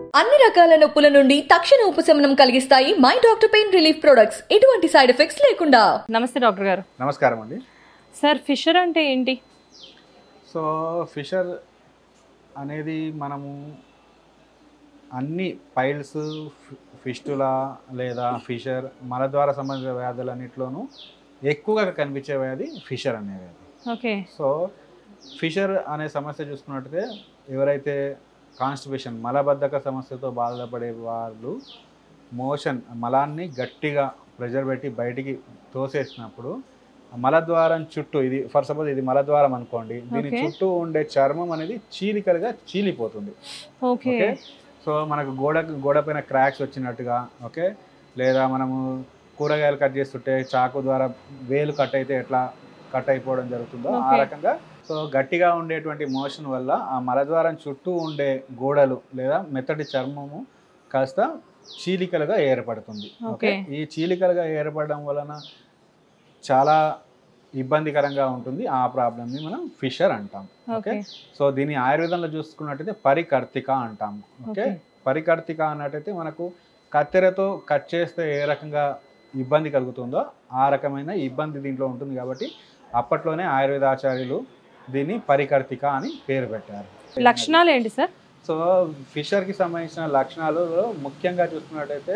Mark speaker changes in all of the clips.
Speaker 1: అన్ని రకాల నొప్పుల నుండి తక్షణ ఉపశమనం కలిగిస్తాయి my doctor pain relief products ఎటువంటి సైడ్ ఎఫెక్ట్స్ లేకుండా
Speaker 2: నమస్తే డాక్టర్ గారు
Speaker 3: నమస్కారం అండి
Speaker 2: సార్ ఫిషర్ అంటే ఏంటి
Speaker 3: సో ఫిషర్ అనేది మనము అన్ని పైల్స్ ఫిస్టులా లేదా ఫిషర్ మలద్వార సంబంధిత వ్యాధులన్నింటిలోనూ ఎక్కువగా కనిపించే వ్యాధి ఫిషర్ అనే వ్యాధి
Speaker 2: ఓకే
Speaker 3: సో ఫిషర్ అనే సమస్య చూసుకున్నట్టయితే ఎవరైతే కాన్స్టిపేషన్ మలబద్ధక సమస్యతో బాధపడే వాళ్ళు మోషన్ మలాన్ని గట్టిగా ప్రెషర్ పెట్టి బయటికి తోసేసినప్పుడు ఆ మలద్వారం చుట్టూ ఇది ఫర్ సపోజ్ ఇది మలద్వారం అనుకోండి దీని
Speaker 2: Okay.
Speaker 3: చుట్టూ ఉండే చర్మం అనేది చీలికలుగా చీలిపోతుంది
Speaker 2: ఓకే
Speaker 3: ఓకే సో మనకు గోడ గోడ పైన క్రాక్స్ వచ్చినట్టుగా ఓకే లేదా మనము కూరగాయలు కట్ చేస్తుంటే చాకు ద్వారా వేలు కట్ అయితే ఎట్లా కట్ అయిపోవడం జరుగుతుందో ఆ
Speaker 2: Okay.
Speaker 3: రకంగా సో గట్టిగా ఉండేటువంటి మోషన్ వల్ల ఆ మలద్వారం చుట్టూ ఉండే గోడలు లేదా మెత్తటి చర్మము కాస్త చీలికలుగా ఏర్పడుతుంది ఓకే
Speaker 2: Okay.
Speaker 3: ఈ చీలికలుగా ఏర్పడడం వలన చాలా ఇబ్బందికరంగా ఉంటుంది ఆ ప్రాబ్లమ్ని మనం ఫిషర్ అంటాం
Speaker 2: ఓకే
Speaker 3: సో దీన్ని ఆయుర్వేదంలో చూసుకున్నట్టయితే పరికర్తిక అంటాం ఓకే
Speaker 2: Okay.
Speaker 3: పరికర్తిక అన్నట్టయితే మనకు కత్తెరతో కట్ చేస్తే ఏ రకంగా ఇబ్బంది కలుగుతుందో ఆ రకమైన ఇబ్బంది దీంట్లో ఉంటుంది కాబట్టి అప్పట్లోనే ఆయుర్వేద ఆచార్యులు దీన్ని పరికర్తిక అని పేరు పెట్టారు
Speaker 2: లక్షణాలు ఏంటి సార్
Speaker 3: సో ఫిషర్కి సంబంధించిన లక్షణాలు ముఖ్యంగా చూసుకున్నట్టయితే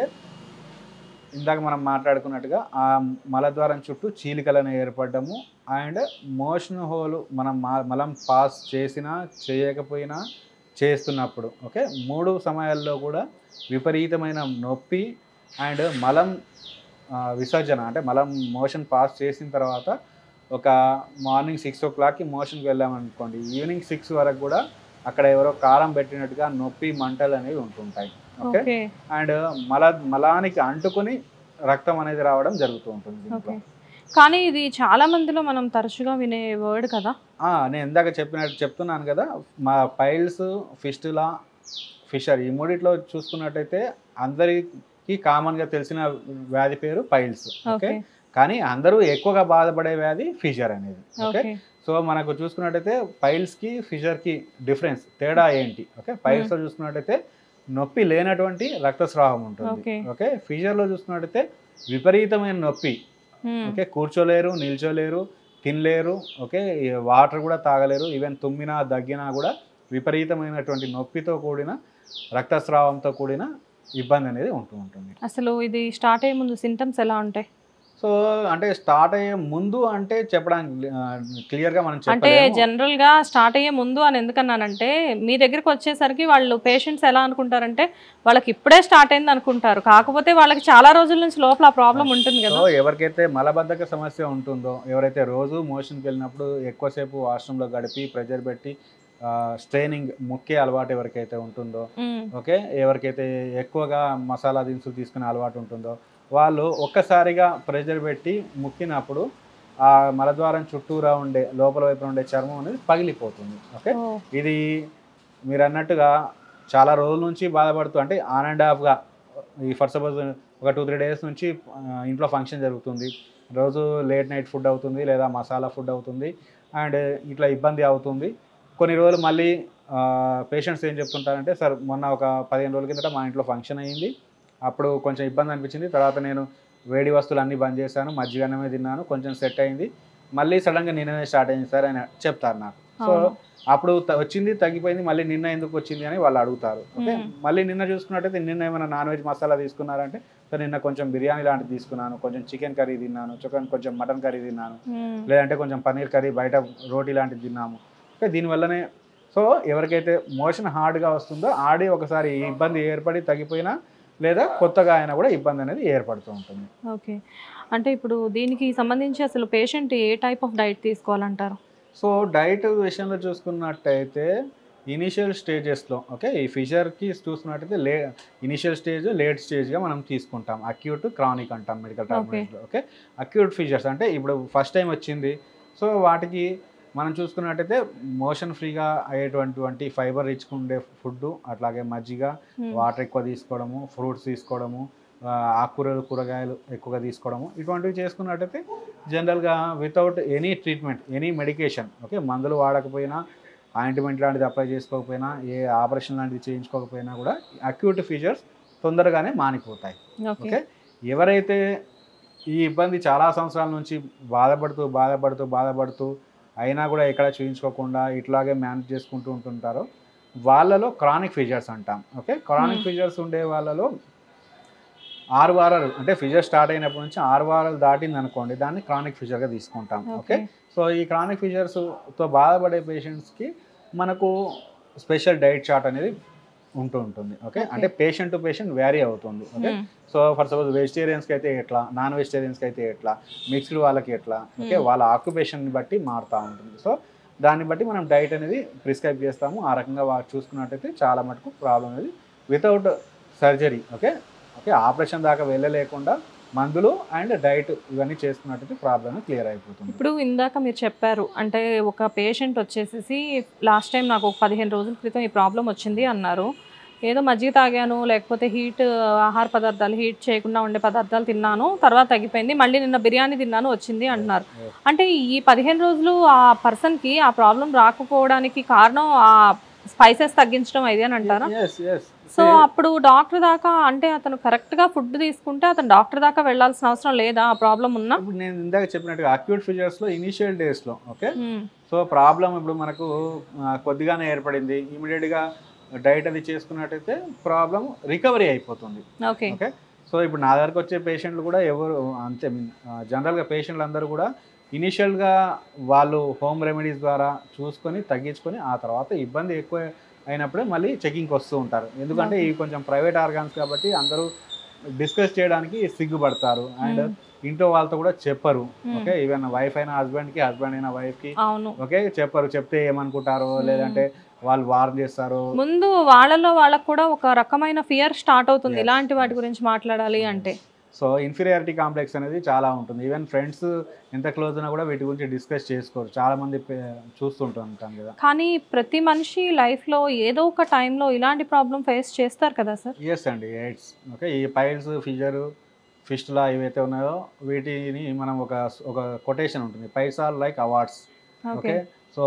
Speaker 3: ఇందాక మనం మాట్లాడుకున్నట్టుగా ఆ మలద్వారం చుట్టూ చీలికలను ఏర్పడము అండ్ మోషన్ హోల్ మనం మా- మలం పాస్ చేసినా చేయకపోయినా చేస్తున్నప్పుడు ఓకే మూడు సమయాల్లో కూడా విపరీతమైన నొప్పి అండ్ మలం ఆ, విసర్జన అంటే మలం మోషన్ పాస్ చేసిన తర్వాత ఒక మార్నింగ్ సిక్స్ ఓ క్లాక్కి మోషన్కి వెళ్ళామనుకోండి ఈవినింగ్ సిక్స్ వరకు కూడా అక్కడ ఎవరో కారం పెట్టినట్టుగా నొప్పి మంటలు అనేవి ఉంటుంటాయి ఓకే
Speaker 2: ఓకే
Speaker 3: అండ్ మల మలానికి అంటుకుని రక్తం అనేది రావడం జరుగుతూ ఉంటుంది దీంట్లో.
Speaker 2: ఓకే కానీ ఇది చాలా మందిలో మనం తరచుగా వినే వర్డ్ కదా
Speaker 3: ఆ, నేను ఇందాక చెప్పినట్టు చెప్తున్నాను కదా మా పైల్స్ ఫిస్టులా ఫిషర్ ఈ మూడిట్లో చూసుకున్నట్టయితే అందరికీ కామన్గా తెలిసిన వ్యాధి పేరు పైల్స్ ఓకే
Speaker 2: ఓకే
Speaker 3: కానీ అందరూ ఎక్కువగా బాధపడే వ్యాధి ఫిషర్ అనేది ఓకే
Speaker 2: ఓకే
Speaker 3: సో మనకు చూసుకున్నట్టయితే పైల్స్కి ఫిషర్కి డిఫరెన్స్ తేడా ఏంటి ఓకే పైల్స్లో చూసుకున్నట్టయితే నొప్పి లేనటువంటి రక్తస్రావం ఉంటుంది
Speaker 2: Okay.
Speaker 3: ఓకే ఫిషర్లో చూసుకున్నట్టయితే విపరీతమైన నొప్పి
Speaker 2: Hmm.
Speaker 3: ఓకే కూర్చోలేరు నిల్చోలేరు తినలేరు ఓకే వాటర్ కూడా తాగలేరు ఈవెన్ తుమ్మినా దగ్గినా కూడా విపరీతమైనటువంటి నొప్పితో కూడిన రక్తస్రావంతో కూడిన ఇబ్బంది అనేది ఉంటూ ఉంటుంది
Speaker 2: అసలు ఇది స్టార్ట్ అయ్యే ముందు సింటమ్స్ ఎలా ఉంటాయి
Speaker 3: సో అంటే స్టార్ట్ అయ్యే ముందు అంటే చెప్పడానికి క్లియర్గా మనం
Speaker 2: అంటే
Speaker 3: చెప్పలేము
Speaker 2: జనరల్ గా స్టార్ట్ అయ్యే ముందు అని ఎందుకన్నానంటే మీ దగ్గరికి వచ్చేసరికి వాళ్ళు పేషెంట్స్ ఎలా అనుకుంటారంటే వాళ్ళకి ఇప్పుడే స్టార్ట్ అయింది అనుకుంటారు కాకపోతే వాళ్ళకి చాలా రోజుల నుంచి లోపల ఆ ప్రాబ్లం ఉంటుంది కదా
Speaker 3: సో ఎవరికైతే మలబద్ధక సమస్య ఉంటుందో ఎవరైతే రోజు మోషన్కి వెళ్ళినప్పుడు ఎక్కువసేపు వాష్రూమ్లో గడిపి ప్రెజర్ పెట్టి స్ట్రైనింగ్ ముక్కే అలవాటు ఎవరికైతే ఉంటుందో
Speaker 2: ఉమ్,
Speaker 3: ఓకే ఎవరికైతే ఎక్కువగా మసాలా దినుసులు తీసుకునే అలవాటు ఉంటుందో వాళ్ళు ఒక్కసారిగా ప్రెజర్ పెట్టి ముక్కినప్పుడు ఆ మలద్వారం చుట్టూరా ఉండే లోపల వైపున ఉండే చర్మం అనేది పగిలిపోతుంది ఓకే
Speaker 2: ఓ,
Speaker 3: ఇది మీరు అన్నట్టుగా చాలా రోజుల నుంచి బాధపడుతూ అంటే ఆన్ అండ్ ఆఫ్గా ఈ ఫర్ సపోజ్ ఒక టూ త్రీ డేస్ నుంచి ఆ, ఇంట్లో ఫంక్షన్ జరుగుతుంది రోజు లేట్ నైట్ ఫుడ్ అవుతుంది లేదా మసాలా ఫుడ్ అవుతుంది అండ్ ఇట్లా ఇబ్బంది అవుతుంది కొన్ని రోజులు మళ్ళీ పేషెంట్స్ ఏం చెప్తుంటారంటే సార్ మొన్న ఒక పదిహేను రోజుల కిందట మా ఇంట్లో ఫంక్షన్ అయ్యింది అప్పుడు కొంచెం ఇబ్బంది అనిపించింది తర్వాత నేను వేడి వస్తువులు అన్నీ బంద్ చేశాను మజ్జిగ అన్నమే తిన్నాను కొంచెం సెట్ అయింది మళ్ళీ సడన్గా నిన్ననే స్టార్ట్ అయింది సార్ అని చెప్తారు నాకు సో
Speaker 2: అవును.
Speaker 3: అప్పుడు త- వచ్చింది తగ్గిపోయింది మళ్ళీ నిన్న ఎందుకు వచ్చింది అని వాళ్ళు అడుగుతారు ఓకే
Speaker 2: మ్మ్.
Speaker 3: మళ్ళీ నిన్న చూసుకున్నట్టయితే నిన్న ఏమైనా నాన్ వెజ్ మసాలా తీసుకున్నారంటే సో నిన్న కొంచెం బిర్యానీ లాంటిది తీసుకున్నాను కొంచెం చికెన్ కర్రీ తిన్నాను చికెన్ కొంచెం మటన్ కర్రీ తిన్నాను
Speaker 2: ఉమ్,
Speaker 3: లేదంటే కొంచెం పన్నీర్ కర్రీ బయట రోటీ లాంటిది తిన్నాము ఓకే దీనివల్లనే సో ఎవరికైతే మోషన్ హార్డ్గా వస్తుందో ఆడి ఒకసారి ఈ ఇబ్బంది ఏర్పడి తగ్గిపోయినా లేదా కొత్తగా అయినా కూడా ఇబ్బంది అనేది ఏర్పడుతూ ఉంటుంది
Speaker 2: ఓకే అంటే ఇప్పుడు దీనికి సంబంధించి అసలు పేషెంట్ ఏ టైప్ ఆఫ్ డైట్ తీసుకోవాలంటారు
Speaker 3: సో డైట్ విషయంలో చూసుకున్నట్టయితే ఇనిషియల్ స్టేజెస్లో ఓకే ఈ ఫిషర్కి చూసుకున్నట్టయితే లే ఇనిషియల్ స్టేజ్ లేట్ స్టేజ్గా మనం తీసుకుంటాం అక్యూట్ క్రానిక్ అంటాం మెడికల్ టర్మినాలజీలో ఓకే అక్యూట్ ఫిషర్స్ అంటే ఇప్పుడు ఫస్ట్ టైం వచ్చింది సో వాటికి మనం చూసుకున్నట్టయితే మోషన్ ఫ్రీగా అయ్యేటువంటి ఫైబర్ రిచ్ ఉండే ఫుడ్ అట్లాగే మజ్జిగ
Speaker 2: ఉమ్,
Speaker 3: వాటర్ ఎక్కువ తీసుకోవడము ఫ్రూట్స్ తీసుకోవడము ఆ, ఆకుకూరలు కూరగాయలు ఎక్కువగా తీసుకోవడము ఇటువంటివి చేసుకున్నట్టయితే జనరల్గా without any treatment any medication okay మందులు వాడకపోయినా ఆయింట్మెంట్ లాంటిది అప్లై చేసుకోకపోయినా ఏ ఆపరేషన్ లాంటిది చేయించుకోకపోయినా కూడా అక్యూట్ ఫీచర్స్ తొందరగానే మానిపోతాయి
Speaker 2: ఓకే
Speaker 3: ఓకే ఎవరైతే ఈ ఇబ్బంది చాలా సంవత్సరాల నుంచి బాధపడుతూ బాధపడుతూ బాధపడుతూ అయినా కూడా ఎక్కడ చూయించుకోకుండా ఇట్లాగే మేనేజ్ చేసుకుంటూ ఉంటుంటారో వాళ్ళలో క్రానిక్ ఫీచర్స్ అంటాం ఓకే క్రానిక్
Speaker 2: Hmm.
Speaker 3: ఫీచర్స్ ఉండే వాళ్ళలో ఆరు వారాలు అంటే ఫీజర్ స్టార్ట్ అయినప్పటి నుంచి ఆరు వారాలు దాటింది అనుకోండి దాన్ని క్రానిక్ ఫీజర్గా తీసుకుంటాం ఓకే
Speaker 2: ఓకే
Speaker 3: సో ఈ క్రానిక్ ఫీచర్స్తో బాధపడే పేషెంట్స్కి మనకు స్పెషల్ డైట్ చార్ట్ అనేది ఉంటూ ఉంటుంది ఓకే
Speaker 2: Okay.
Speaker 3: అంటే పేషెంట్ టు పేషెంట్ వ్యారీ అవుతుంది ఓకే
Speaker 2: మ్మ్.
Speaker 3: సో ఫర్ సపోజ్ వెజిటేరియన్స్కి అయితే ఎట్లా నాన్ వెజిటేరియన్స్కి అయితే ఎట్లా మిక్స్డ్ వాళ్ళకి ఎట్లా ఓకే
Speaker 2: Hmm.
Speaker 3: వాళ్ళ ఆక్యుపేషన్ని బట్టి మారుతూ ఉంటుంది సో దాన్ని బట్టి మనం డైట్ అనేది ప్రిస్క్రైబ్ చేస్తాము ఆ రకంగా వాళ్ళు చూసుకున్నట్టయితే చాలా మటుకు ప్రాబ్లం అనేది without surgery okay okay operation దాకా వెళ్ళలేకుండా మందులు అండ్ డైట్ ఇవన్నీ చేసుకున్నట్టయితే ప్రాబ్లమ్ క్లియర్ అయిపోతుంది
Speaker 2: ఇప్పుడు ఇందాక మీరు చెప్పారు అంటే ఒక పేషెంట్ వచ్చేసేసి లాస్ట్ టైం నాకు ఒక పదిహేను రోజుల క్రితం ఈ ప్రాబ్లం వచ్చింది అన్నారు ఏదో మజ్జిగ తాగాను లేకపోతే హీట్ ఆహార పదార్థాలు హీట్ చేయకుండా ఉండే పదార్థాలు తిన్నాను తర్వాత తగ్గిపోయింది మళ్ళీ నిన్న బిర్యానీ తిన్నాను వచ్చింది అంటున్నారు అంటే ఈ పదిహేను రోజులు ఆ పర్సన్కి ఆ ప్రాబ్లం రాకపోవడానికి కారణం ఆ స్పైసెస్ తగ్గించడం ఇది అని అంటారా
Speaker 3: ఎస్ ఎస్
Speaker 2: సో అప్పుడు డాక్టర్ దాకా అంటే అతను కరెక్ట్గా ఫుడ్ తీసుకుంటే అతను డాక్టర్ దాకా వెళ్ళాల్సిన అవసరం లేదా ఆ ప్రాబ్లం ఉన్నా
Speaker 3: ఇప్పుడు నేను ఇందాక చెప్పినట్టుగా అక్యూట్ ఫీచర్స్లో ఇనిషియల్ డేస్లో ఓకే
Speaker 2: మ్మ్.
Speaker 3: సో ప్రాబ్లం ఇప్పుడు మనకు ఆ, కొద్దిగానే ఏర్పడింది ఇమీడియట్గా డైట్ అది చేసుకున్నట్టయితే ప్రాబ్లం రికవరీ అయిపోతుంది
Speaker 2: ఓకే
Speaker 3: ఓకే సో ఇప్పుడు నా దగ్గరకు వచ్చే పేషెంట్లు కూడా ఎవరు అంతే జనరల్గా పేషెంట్లు అందరూ కూడా ఇనిషియల్గా వాళ్ళు హోమ్ రెమెడీస్ ద్వారా చూసుకొని తగ్గించుకొని ఆ తర్వాత ఇబ్బంది ఎక్కువ అయినప్పుడే మళ్ళీ చెకింగ్కి వస్తూ ఉంటారు ఎందుకంటే ఇవి కొంచెం ప్రైవేట్ ఆర్గాన్స్ కాబట్టి అందరూ డిస్కస్ చేయడానికి సిగ్గుపడతారు అండ్
Speaker 2: మ్మ్.
Speaker 3: ఇంట్లో వాళ్ళతో కూడా చెప్పరు
Speaker 2: మ్మ్.
Speaker 3: ఓకే ఈవెన్ వైఫ్ అయినా హస్బెండ్కి హస్బెండ్ అయినా వైఫ్కి
Speaker 2: అవును
Speaker 3: ఓకే చెప్పరు చెప్తే ఏమనుకుంటారో
Speaker 2: మ్మ్.
Speaker 3: లేదంటే వాళ్ళు వార్న్ చేస్తారు
Speaker 2: ముందు వాళ్ళలో వాళ్ళకు కూడా ఒక రకమైన ఫియర్ స్టార్ట్ అవుతుంది
Speaker 3: Yes,
Speaker 2: ఇలాంటి వాటి
Speaker 3: yes.
Speaker 2: గురించి మాట్లాడాలి అంటే
Speaker 3: సో ఇన్ఫీరియారిటీ కాంప్లెక్స్ అనేది చాలా ఉంటుంది ఈవెన్ ఫ్రెండ్స్ ఎంత క్లోజ్ ఉన్నా కూడా వీటి గురించి డిస్కస్ చేసుకోరు చాలా మంది పే- చూస్తుంటూ ఉంటాం కదా
Speaker 2: కానీ ప్రతి మనిషి లైఫ్లో ఏదో ఒక టైంలో ఇలాంటి ప్రాబ్లం ఫేస్ చేస్తారు కదా సార్
Speaker 3: ఎస్ అండి ఎయిడ్స్ ఓకే ఈ పైల్స్ ఫిజర్ ఫిస్టులా ఏవైతే ఉన్నాయో వీటిని మనం ఒక ఒక కొటేషన్ ఉంటుంది piles are like awards
Speaker 2: okay
Speaker 3: okay so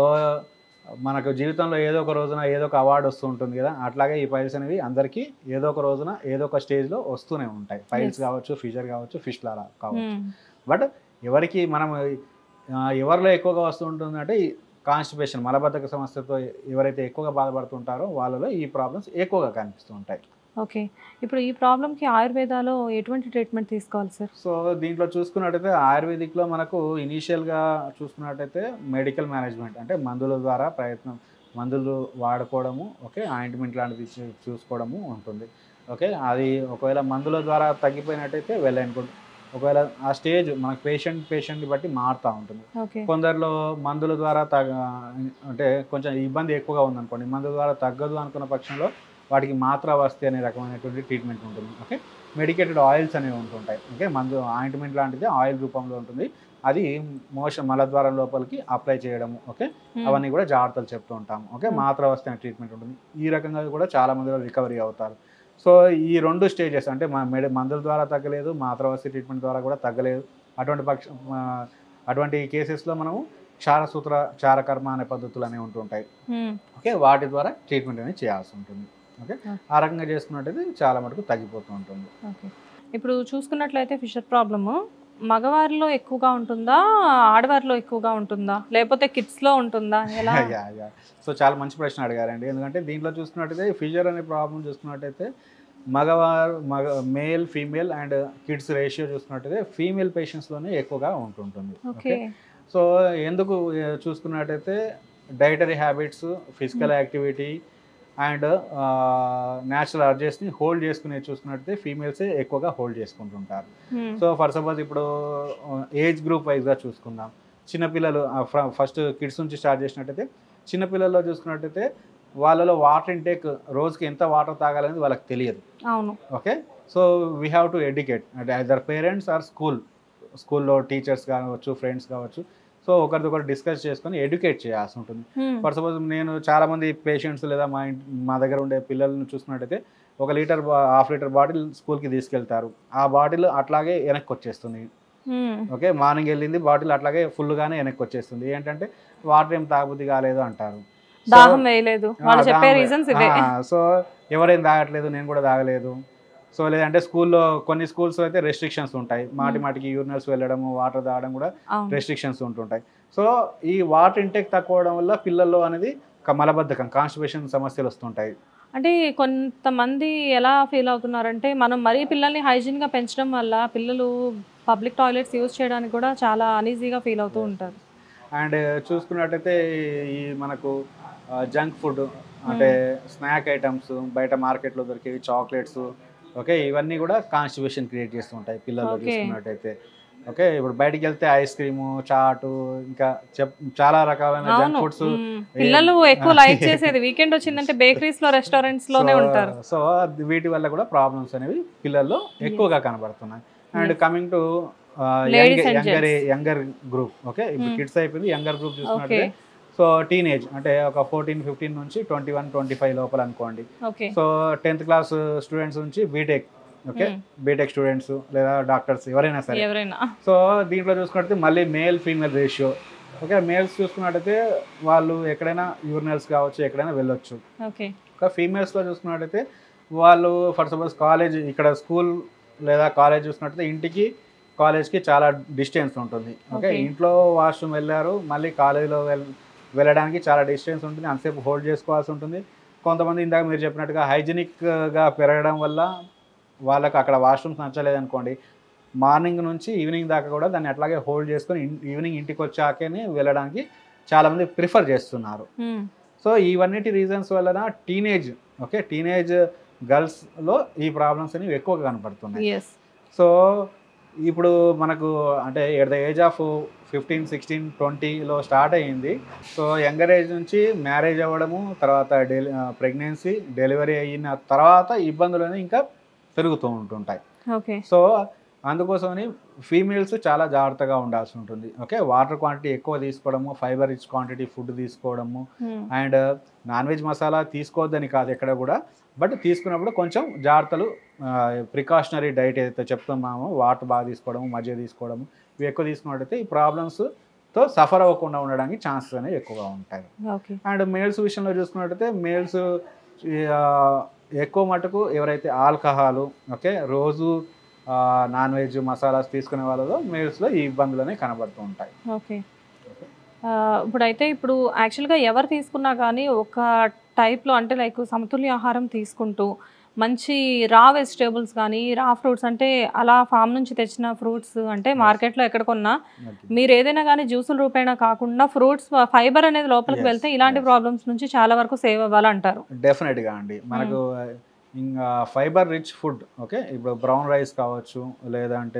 Speaker 3: మనకు జీవితంలో ఏదో ఒక రోజున ఏదో ఒక అవార్డు వస్తూ ఉంటుంది కదా అట్లాగే ఈ పైల్స్ అనేవి అందరికీ ఏదో ఒక రోజున ఏదో ఒక స్టేజ్లో వస్తూనే ఉంటాయి పైల్స్
Speaker 2: Yes.
Speaker 3: కావచ్చు ఫిషర్ కావచ్చు ఫిష్లా కావచ్చు బట్ ఎవరికి మనం ఆ, ఎవరిలో ఎక్కువగా వస్తూ ఉంటుందంటే ఈ కాన్స్టిపేషన్ మలబద్ధక సమస్యతో ఎవరైతే ఎక్కువగా బాధపడుతుంటారో వాళ్ళలో ఈ ప్రాబ్లమ్స్ ఎక్కువగా కనిపిస్తూ ఉంటాయి
Speaker 2: ఓకే ఇప్పుడు ఈ ప్రాబ్లంకి ఆయుర్వేదాలో ఎటువంటి ట్రీట్మెంట్ తీసుకోవాలి సార్
Speaker 3: సో దీంట్లో చూసుకున్నట్టయితే ఆయుర్వేదిక్లో మనకు ఇనీషియల్గా చూసుకున్నట్టయితే మెడికల్ మేనేజ్మెంట్ అంటే మందుల ద్వారా ప్రయత్నం మందులు వాడుకోవడము ఓకే ఆయింట్మెంట్ లాంటిది చూ- చూసుకోవడము ఉంటుంది ఓకే అది ఒకవేళ మందుల ద్వారా తగ్గిపోయినట్టయితే వెల్ అండ్ గుడ్ ఒకవేళ ఆ స్టేజ్ మనకు పేషెంట్ పేషెంట్ని బట్టి మారుతూ ఉంటుంది
Speaker 2: ఓకే
Speaker 3: కొందరిలో మందుల ద్వారా తగ్గ అంటే కొంచెం ఇబ్బంది ఎక్కువగా ఉందనుకోండి మందుల ద్వారా తగ్గదు అనుకున్న పక్షంలో వాటికి మాత్ర వస్తే అనే రకమైనటువంటి ట్రీట్మెంట్ ఉంటుంది ఓకే మెడికేటెడ్ ఆయిల్స్ అనేవి ఉంటుంటాయి ఓకే మందు ఆయింట్మెంట్ లాంటిది ఆయిల్ రూపంలో ఉంటుంది అది మోషన్ మలద్వారం లోపలికి అప్లై చేయడము ఓకే అవన్నీ కూడా జాగ్రత్తలు చెప్తూ ఉంటాము ఓకే
Speaker 2: Hmm.
Speaker 3: మాత్ర వస్తే అనే ట్రీట్మెంట్ ఉంటుంది ఈ రకంగా కూడా చాలా మందిలో రికవరీ అవుతారు సో ఈ రెండు స్టేజెస్ అంటే మా మెడి మందుల ద్వారా తగ్గలేదు మాత్ర వస్తే ట్రీట్మెంట్ ద్వారా కూడా తగ్గలేదు అటువంటి పక్ష ఆ, అటువంటి కేసెస్లో మనము క్షారసూత్ర క్షారకర్మ అనే పద్ధతులు అనేవి ఉంటుంటాయి ఓకే వాటి ద్వారా ట్రీట్మెంట్ అనేది చేయాల్సి ఉంటుంది ఓకే
Speaker 2: Okay.
Speaker 3: ఆ రకంగా చేసుకున్నట్టయితే చాలా మటుకు తగ్గిపోతూ ఉంటుంది
Speaker 2: ఓకే ఇప్పుడు చూసుకున్నట్లయితే ఫిషర్ ప్రాబ్లము మగవారిలో ఎక్కువగా ఉంటుందా ఆడవారిలో ఎక్కువగా ఉంటుందా లేకపోతే కిడ్స్లో ఉంటుందా ఎలా
Speaker 3: యా యా సో చాలా మంచి ప్రశ్న అడిగారండి ఎందుకంటే దీంట్లో చూసుకున్నట్టయితే ఫిజర్ అనే ప్రాబ్లం చూసుకున్నట్టయితే మగవారు మగ male female and kids ratio చూసుకున్నట్టయితే ఫీమేల్ పేషెంట్స్లోనే ఎక్కువగా ఉంటుంటుంది
Speaker 2: ఓకే
Speaker 3: సో ఎందుకు ఏ, చూసుకున్నట్టయితే dietary habits physical activity and natural అర్జెస్ని హోల్డ్ చేసుకునే చూసుకున్నట్టయితే ఫీమేల్సే ఎక్కువగా హోల్డ్ చేసుకుంటుంటారు సో ఫర్ సపోజ్ ఇప్పుడు ఏజ్ గ్రూప్ వైజ్గా చూసుకుందాం చిన్నపిల్లలు ఫస్ట్ కిడ్స్ నుంచి స్టార్ట్ చేసినట్టయితే చిన్నపిల్లల్లో చూసుకున్నట్టయితే వాళ్ళలో వాటర్ ఇంటేక్ రోజుకి ఎంత వాటర్ తాగాలనేది వాళ్ళకి తెలియదు
Speaker 2: అవును
Speaker 3: okay so we have to educate అంటే ఐదర్ పేరెంట్స్ ఆర్ స్కూల్ స్కూల్లో టీచర్స్ కావచ్చు ఫ్రెండ్స్ కావచ్చు సో ఒకరిదొకరు డిస్కస్ చేసుకొని ఎడ్యుకేట్ చేయాల్సి ఉంటుంది
Speaker 2: Hmm.
Speaker 3: ఫర్ సపోజ్ నేను చాలామంది పేషెంట్స్ లేదా మా ఇంటి మా దగ్గర ఉండే పిల్లలను చూసుకున్నట్టయితే ఒక లీటర్ హాఫ్ లీటర్ బాటిల్ స్కూల్కి తీసుకెళ్తారు ఆ బాటిల్ అట్లాగే వెనక్కి వచ్చేస్తుంది
Speaker 2: Hmm.
Speaker 3: ఓకే మార్నింగ్ వెళ్ళింది బాటిల్ అట్లాగే ఫుల్గానే వెనక్కి వచ్చేస్తుంది ఏంటంటే వాటర్ ఏం తాగబుద్ధి కాలేదు అంటారు
Speaker 2: దాహం వేయలేదు వాళ్ళు
Speaker 3: ఆ,
Speaker 2: చెప్పే
Speaker 3: దాహం
Speaker 2: రీజన్స్ ఇవే
Speaker 3: ఆ, సో ఎవరేం తాగట్లేదు నేను కూడా తాగలేదు సో లేదంటే స్కూల్లో కొన్ని స్కూల్స్ అయితే రెస్ట్రిక్షన్స్ ఉంటాయి మాటి మాటికి యూరినల్స్ వెళ్ళడము వాటర్ తాగడం కూడా
Speaker 2: అవును
Speaker 3: రెస్ట్రిక్షన్స్ ఉంటుంటాయి సో ఈ వాటర్ ఇంటేక్ తక్కువ అవడం వల్ల పిల్లల్లో అనేది క- మలబద్ధకం కాన్స్టిపేషన్ సమస్యలు వస్తుంటాయి
Speaker 2: అంటే కొంతమంది ఎలా ఫీల్ అవుతున్నారంటే మనం మరీ పిల్లల్ని hygiene గా పెంచడం వల్ల పిల్లలు పబ్లిక్ టాయిలెట్స్ యూజ్ చేయడానికి కూడా చాలా అనీజీగా ఫీల్ అవుతూ ఉంటారు
Speaker 3: అండ్ చూసుకున్నట్టయితే ఈ మనకు జంక్ ఫుడ్ అంటే స్నాక్ ఐటమ్స్ బయట మార్కెట్లో దొరికేవి చాక్లెట్స్ ఓకే ఇవన్నీ కూడా కాన్స్టిపేషన్ క్రియేట్ చేస్తుంటాయి పిల్లల్లో
Speaker 2: Okay.
Speaker 3: చూసుకున్నట్టయితే ఓకే ఇప్పుడు బయటికి వెళ్తే ఐస్ క్రీము చాటు ఇంకా చెప్ చాలా రకాలైన జంక్
Speaker 2: అవును
Speaker 3: ఫుడ్స్
Speaker 2: మ్మ్. పిల్లలు ఎక్కువ లైక్ చేసేది వీకెండ్ వచ్చిందంటే బేకరీస్ లో రెస్టారెంట్స్ లోనే ఉంటారు
Speaker 3: సో వీటి వల్ల కూడా ప్రాబ్లమ్స్ అనేవి పిల్లల్లో ఎక్కువగా కనబడుతున్నాయి and coming to
Speaker 2: Ladies and
Speaker 3: younger
Speaker 2: gents.
Speaker 3: Younger group okay ఇప్పుడు
Speaker 2: Hmm.
Speaker 3: కిడ్స్ అయిపోయింది యంగర్ గ్రూప్
Speaker 2: ఓకే
Speaker 3: చూసుకున్నట్టే సో టీనేజ్ అంటే ఒక ఫోర్టీన్ ఫిఫ్టీన్ నుంచి ట్వంటీ వన్ ట్వంటీ ఫైవ్ లోపల అనుకోండి
Speaker 2: okay
Speaker 3: so tenth class students నుంచి BTech okay
Speaker 2: Hmm.
Speaker 3: BTech students లేదా డాక్టర్స్ ఎవరైనా సరే
Speaker 2: ఎవరైనా
Speaker 3: సో దీంట్లో చూసుకున్నట్లయితే మళ్ళీ male female ratio okay males చూసుకున్నట్టయితే వాళ్ళు ఎక్కడైనా యూరినల్స్ కావచ్చు ఎక్కడైనా వెళ్ళొచ్చు
Speaker 2: ఓకే
Speaker 3: ఇంకా ఫీమేల్స్లో చూసుకున్నట్టయితే వాళ్ళు ఫర్ సపోజ్ కాలేజ్ ఇక్కడ స్కూల్ లేదా కాలేజ్ చూసుకున్నట్టయితే ఇంటికి కాలేజ్కి చాలా డిస్టెన్స్ ఉంటుంది ఓకే
Speaker 2: Okay.
Speaker 3: ఇంట్లో వాష్రూమ్ వెళ్ళారు మళ్ళీ కాలేజీలో వెళ్ వెళ్ళడానికి చాలా డిస్టెన్స్ ఉంటుంది అంతసేపు హోల్డ్ చేసుకోవాల్సి ఉంటుంది కొంతమంది ఇందాక మీరు చెప్పినట్టుగా హైజీనిక్గా పెరగడం వల్ల వాళ్ళకి అక్కడ వాష్రూమ్స్ నచ్చలేదు అనుకోండి మార్నింగ్ నుంచి ఈవినింగ్ దాకా కూడా దాన్ని అట్లాగే హోల్డ్ చేసుకొని ఇన్- ఈవినింగ్ ఇంటికి వచ్చాకనే వెళ్ళడానికి చాలామంది ప్రిఫర్ చేస్తున్నారు
Speaker 2: మ్మ్.
Speaker 3: సో ఇవన్నిటి రీజన్స్ వలన టీనేజ్ ఓకే టీనేజ్ గర్ల్స్లో ఈ ప్రాబ్లమ్స్ అనేవి ఎక్కువగా కనపడుతున్నాయి
Speaker 2: ఎస్
Speaker 3: సో ఇప్పుడు మనకు అంటే at the age of fifteen sixteen ట్వంటీలో స్టార్ట్ అయ్యింది సో యంగర్ ఏజ్ నుంచి మ్యారేజ్ అవ్వడము తర్వాత డెలి ప్రెగ్నెన్సీ డెలివరీ అయిన తర్వాత ఇబ్బందులు అనేవి ఇంకా పెరుగుతూ ఉంటుంటాయి
Speaker 2: ఓకే
Speaker 3: సో అందుకోసమని ఫీమేల్స్ చాలా జాగ్రత్తగా ఉండాల్సి ఉంటుంది ఓకే వాటర్ క్వాంటిటీ ఎక్కువ తీసుకోవడము ఫైబర్ రిచ్ క్వాంటిటీ ఫుడ్ తీసుకోవడము
Speaker 2: మ్మ్.
Speaker 3: అండ్ నాన్ వెజ్ మసాలా తీసుకోవద్దని కాదు ఎక్కడ కూడా బట్ తీసుకున్నప్పుడు కొంచెం జాగ్రత్తలు ప్రికాషనరీ డైట్ ఏదైతే చెప్తున్నామో వాటర్ బాగా తీసుకోవడము మధ్య తీసుకోవడము ఇవి ఎక్కువ తీసుకున్నట్టయితే ఈ ప్రాబ్లమ్స్తో సఫర్ అవ్వకుండా ఉండడానికి ఛాన్సెస్ అనేవి ఎక్కువగా ఉంటాయి
Speaker 2: ఓకే
Speaker 3: అండ్ మేల్స్ విషయంలో చూసుకున్నట్టయితే మేల్స్ ఎక్కువ మటుకు ఎవరైతే ఆల్కహాలు ఓకే రోజు నాన్ వెజ్ మసాలాస్ తీసుకునే వాళ్ళలో మేల్స్లో ఈ ఇబ్బందులు అనేవి కనబడుతూ ఉంటాయి
Speaker 2: ఓకే ఆ, ఇప్పుడైతే ఇప్పుడు యాక్చువల్గా ఎవరు తీసుకున్నా కానీ ఒక టైప్లో అంటే లైక్ సమతుల్య ఆహారం తీసుకుంటూ మంచి రా వెజిటేబుల్స్ కానీ రా ఫ్రూట్స్ అంటే అలా ఫామ్ నుంచి తెచ్చిన ఫ్రూట్స్ అంటే మార్కెట్లో ఎక్కడ కొన్నా మీరు ఏదైనా కానీ జ్యూసుల రూపేణా కాకుండా ఫ్రూట్స్ ఫైబర్ అనేది లోపలికి
Speaker 3: Yes,
Speaker 2: వెళ్తే ఇలాంటి
Speaker 3: yes.
Speaker 2: ప్రాబ్లమ్స్ నుంచి చాలా వరకు సేవ్ అవ్వాలంటారు
Speaker 3: డెఫినెట్గా అండి మనకు ఇంకా ఫైబర్ రిచ్ ఫుడ్ ఓకే ఇప్పుడు బ్రౌన్ రైస్ కావచ్చు లేదంటే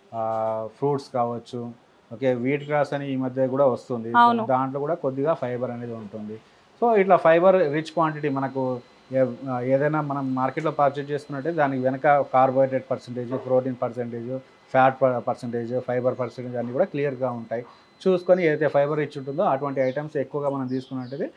Speaker 3: ఫ్రూట్స్ కావచ్చు ఓకే వీట్ గ్రాస్ అని ఈ మధ్య కూడా వస్తుంది
Speaker 2: అవును.
Speaker 3: దాంట్లో కూడా కొద్దిగా ఫైబర్ అనేది ఉంటుంది సో ఇట్లా ఫైబర్ రిచ్ క్వాంటిటీ మనకు ఏ- ఏదైనా మనం మార్కెట్లో పర్చేజ్ చేసుకున్నట్టే దానికి వెనక carbohydrate percentage protein percentage fat percentage fibre percentage అన్నీ కూడా క్లియర్గా ఉంటాయి చూసుకొని ఏదైతే ఫైబర్ రిచ్ ఉంటుందో అటువంటి ఐటమ్స్ ఎక్కువగా మనం తీసుకున్నట్టయితే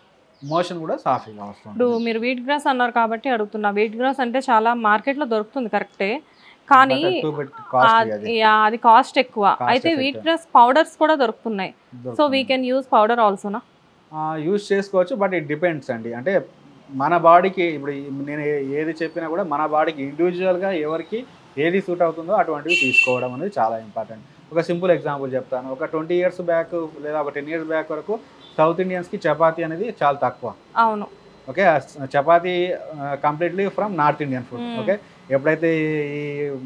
Speaker 3: మోషన్ కూడా సాఫీగా
Speaker 2: ఇప్పుడు
Speaker 3: వస్తుంది
Speaker 2: మీరు వీట్ గ్రాస్ అన్నారు కాబట్టి అడుగుతున్నా వీట్ గ్రాస్ అంటే చాలా మార్కెట్లో దొరుకుతుంది కరెక్టే కానీ
Speaker 3: కాస్ట్లీ
Speaker 2: ఆ-
Speaker 3: అది
Speaker 2: యా, అది కాస్ట్ ఎక్కువ
Speaker 3: Cost
Speaker 2: అయితే
Speaker 3: effective.
Speaker 2: వీట్ గ్రాస్ పౌడర్స్ కూడా దొరుకుతున్నాయి so we can use powder ఆల్సోనా
Speaker 3: యూజ్ చేసుకోవచ్చు బట్ ఇట్ డిపెండ్స్ అండి అంటే మన బాడీకి ఇప్పుడు ఈ- నేను ఏ- ఏది చెప్పినా కూడా మన బాడీకి ఇండివిజువల్గా ఎవరికి ఏది సూట్ అవుతుందో అటువంటివి తీసుకోవడం అనేది చాలా ఇంపార్టెంట్ ఒక సింపుల్ ఎగ్జాంపుల్ చెప్తాను ఒక ట్వంటీ ఇయర్స్ బ్యాక్ లేదా ఒక టెన్ ఇయర్స్ బ్యాక్ వరకు సౌత్ ఇండియన్స్కి చపాతీ అనేది చాలా తక్కువ
Speaker 2: అవును
Speaker 3: okay chapati completely from north Indian food
Speaker 2: Hmm.
Speaker 3: Okay ఎప్పుడైతే ఈ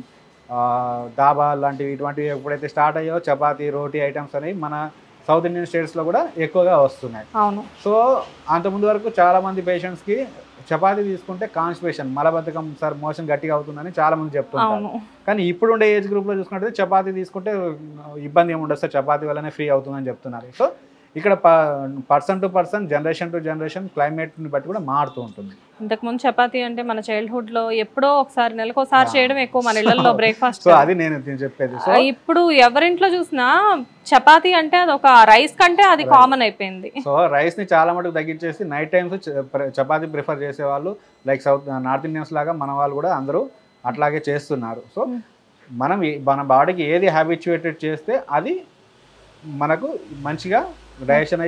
Speaker 3: ఆ, దాబా లాంటివి ఇటువంటివి ఎప్పుడైతే స్టార్ట్ అయ్యో చపాతీ రోటీ ఐటమ్స్ అనేవి మన సౌత్ ఇండియన్ స్టేట్స్లో కూడా ఎక్కువగా వస్తున్నాయి
Speaker 2: అవును
Speaker 3: సో అంతకుముందు వరకు చాలా మంది పేషెంట్స్కి చపాతీ తీసుకుంటే కాన్స్టిపేషన్ మలబద్ధకం సార్ మోషన్ గట్టిగా అవుతుందని చాలా మంది చెప్తుంటారు
Speaker 2: అవును
Speaker 3: కానీ ఇప్పుడు ఉండే ఏజ్ గ్రూప్లో చూసుకుంటే చపాతీ తీసుకుంటే ఇబ్బంది ఏమి ఉండదు సార్ చపాతీ వల్లనే ఫ్రీ అవుతుందని చెప్తున్నారు సో ఇక్కడ person to person generation to generation క్లైమేట్ని బట్టి కూడా మారుతూ ఉంటుంది
Speaker 2: ఇంతకుముందు చపాతీ అంటే మన చైల్డ్హుడ్ లో ఎప్పుడో ఒకసారి నెలకు ఒకసారి
Speaker 3: Yeah.
Speaker 2: చేయడం ఎక్కువ మన ఇళ్లలో బ్రేక్ఫాస్ట్
Speaker 3: సో అది నేను నేను చెప్పేది సో
Speaker 2: ఇప్పుడు ఎవరింట్లో చూసినా చపాతీ అంటే అది ఒక రైస్ కంటే అది
Speaker 3: Right.
Speaker 2: కామన్ అయిపోయింది
Speaker 3: సో రైస్ని చాలా మటుకు తగ్గించేసి నైట్ టైమ్స్ చపాతీ ప్రిఫర్ చేసేవాళ్ళు లైక్ సౌత్ నార్త్ ఇండియన్స్ లాగా మన వాళ్ళు కూడా అందరూ అట్లాగే చేస్తున్నారు సో
Speaker 2: Hmm.
Speaker 3: మనం ఈ- మన బాడీకి ఏది హ్యాబిచ్యుయేటెడ్ చేస్తే అది మనకు మంచిగా డైజెషన్ అయ్యి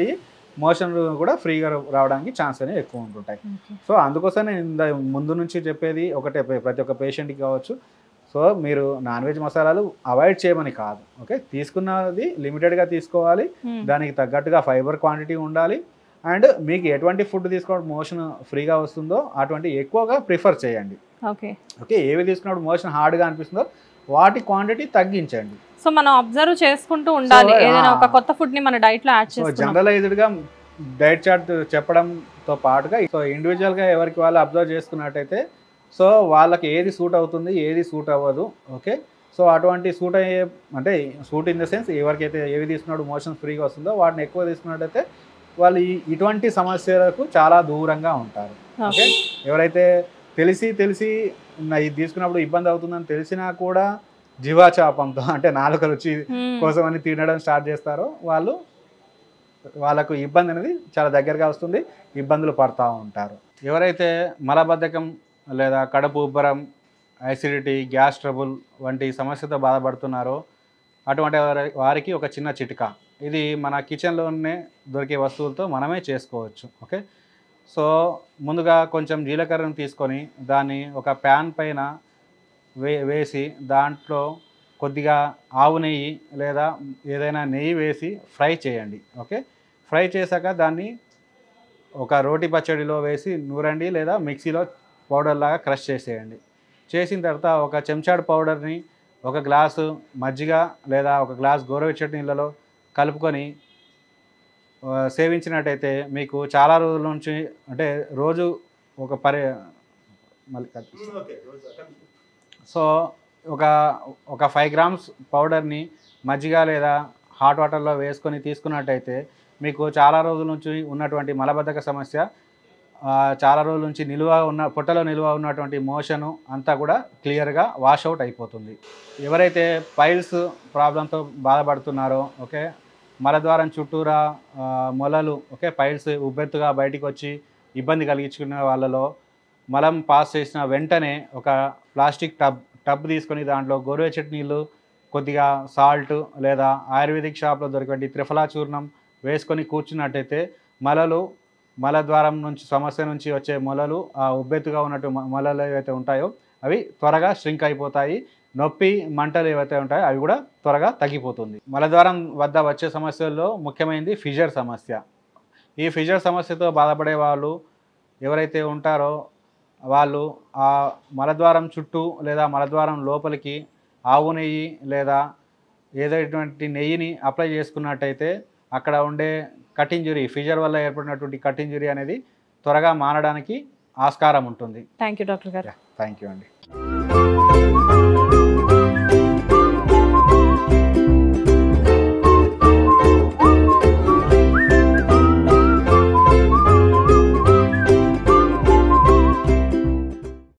Speaker 3: మోషన్ కూడా ఫ్రీగా రావడానికి ఛాన్స్ అనేవి ఎక్కువ ఉంటుంటాయి
Speaker 2: ఓకే
Speaker 3: సో అందుకోసం నేను ఇంద ముందు నుంచి చెప్పేది ఒకటే ప్ర- ప్రతి ఒక్క పేషెంట్కి కావచ్చు సో మీరు నాన్ వెజ్ మసాలాలు అవాయిడ్ చేయమని కాదు ఓకే తీసుకున్నది లిమిటెడ్గా తీసుకోవాలి
Speaker 2: మ్మ్.
Speaker 3: దానికి తగ్గట్టుగా ఫైబర్ క్వాంటిటీ ఉండాలి అండ్ మీకు ఎటువంటి ఫుడ్ తీసుకోవడం మోషన్ ఫ్రీగా వస్తుందో అటువంటి ఎక్కువగా ప్రిఫర్ చేయండి
Speaker 2: ఓకే
Speaker 3: ఓకే ఏవి తీసుకున్నప్పుడు మోషన్ హార్డ్గా అనిపిస్తుందో వాటి క్వాంటిటీ తగ్గించండి
Speaker 2: సో మనం అబ్జర్వ్ చేసుకుంటూ ఉండాలి
Speaker 3: So,
Speaker 2: ఏదైనా
Speaker 3: ఆ.
Speaker 2: ఒక కొత్త ఫుడ్ ని మన డైట్ లో యాడ్
Speaker 3: సో
Speaker 2: చేసుకున్నాం
Speaker 3: జనరలైజ్డ్గా డైట్ చార్ట్ చెప్పడంతో పాటుగా సో ఇండివిజువల్గా ఎవరికి వాళ్ళు అబ్జర్వ్ చేసుకున్నట్టయితే సో వాళ్ళకి ఏది సూట్ అవుతుంది ఏది సూట్ అవ్వదు ఓకే సో అటువంటి సూట్ అయ్యే అంటే సూట్ ఇన్ ద సెన్స్ ఎవరికైతే ఏవి తీసుకున్నాడు మోషన్ ఫ్రీగా వస్తుందో వాటిని ఎక్కువ తీసుకున్నట్టయితే వాళ్ళు ఈ- ఇటువంటి సమస్యలకు చాలా దూరంగా ఉంటారు ఓకే ఎవరైతే తెలిసి తెలిసి నా- ఇది తీసుకున్నప్పుడు ఇబ్బంది అవుతుందని తెలిసినా కూడా జీవాచాపంతో అంటే నాలుక రుచి
Speaker 2: మ్మ్.
Speaker 3: కోసం అని తినడం స్టార్ట్ చేస్తారో వాళ్ళు వాళ్ళకు ఇబ్బంది అనేది చాలా దగ్గరగా వస్తుంది ఇబ్బందులు పడతా ఉంటారు ఎవరైతే మలబద్ధకం లేదా కడుపు ఉబ్బరం యాసిడిటీ గ్యాస్ ట్రబుల్ వంటి సమస్యతో బాధపడుతున్నారో అటువంటి వారి- వారికి ఒక చిన్న చిట్కా ఇది మన కిచెన్లోనే దొరికే వస్తువులతో మనమే చేసుకోవచ్చు ఓకే సో ముందుగా కొంచెం జీలకర్రను తీసుకొని దాన్ని ఒక ప్యాన్ పైన వే వేసి దాంట్లో కొద్దిగా ఆవు నెయ్యి లేదా ఏదైనా నెయ్యి వేసి ఫ్రై చేయండి ఓకే ఫ్రై చేశాక దాన్ని ఒక రోటి పచ్చడిలో వేసి నూరండి లేదా మిక్సీలో పౌడర్ లాగా క్రష్ చేసేయండి చేసిన తర్వాత ఒక చెంచాడు పౌడర్ని ఒక గ్లాసు మజ్జిగ లేదా ఒక గ్లాస్ గోరువెచ్చటి నీళ్ళలో కలుపుకొని ఆ, సేవించినట్టయితే మీకు చాలా రోజుల నుంచి అంటే రోజు ఒక పరి మళ్ళీ కట్ సో ఒక ఒక ఫైవ్ గ్రామ్స్ పౌడర్ని మజ్జిగ లేదా హాట్ వాటర్లో వేసుకొని తీసుకున్నట్టయితే మీకు చాలా రోజుల నుంచి ఉన్నటువంటి మలబద్ధక సమస్య ఆ, చాలా రోజుల నుంచి నిలువ ఉన్న పొట్టలో నిలువ ఉన్నటువంటి మోషను అంతా కూడా క్లియర్గా వాష్ అవుట్ అయిపోతుంది ఎవరైతే పైల్స్ ప్రాబ్లంతో బాధపడుతున్నారో ఓకే మలద్వారం చుట్టూరా ఆ, మొలలు ఓకే పైల్స్ ఉబ్బెత్తుగా బయటికి వచ్చి ఇబ్బంది కలిగించుకునే వాళ్ళలో మలం పాస్ చేసిన వెంటనే ఒక ప్లాస్టిక్ టబ్ టబ్ తీసుకొని దాంట్లో గోరువెచ్చటి నీళ్ళు కొద్దిగా సాల్ట్ లేదా ఆయుర్వేదిక్ షాప్లో దొరికే త్రిఫలా చూర్ణం వేసుకొని కూర్చున్నట్టయితే మలలు మలద్వారం నుంచి సమస్య నుంచి వచ్చే మొలలు ఆ ఉబ్బెత్తుగా ఉన్నట్టు మ- మొలలు ఏవైతే ఉంటాయో అవి త్వరగా స్ట్రింక్ అయిపోతాయి నొప్పి మంటలు ఏవైతే ఉంటాయో అవి కూడా త్వరగా తగ్గిపోతుంది మలద్వారం వద్ద వచ్చే సమస్యల్లో ముఖ్యమైనది ఫిజర్ సమస్య ఈ ఫిజర్ సమస్యతో బాధపడే వాళ్ళు ఎవరైతే ఉంటారో వాళ్ళు ఆ మలద్వారం చుట్టూ లేదా మలద్వారం లోపలికి ఆవు నెయ్యి లేదా ఏదైనటువంటి నెయ్యిని అప్లై చేసుకున్నట్టయితే అక్కడ ఉండే కట్ ఇంజురీ ఫిజర్ వల్ల ఏర్పడినటువంటి కట్ ఇంజురీ అనేది త్వరగా మారడానికి ఆస్కారం ఉంటుంది
Speaker 2: thank you doctor garu
Speaker 3: thank you అండి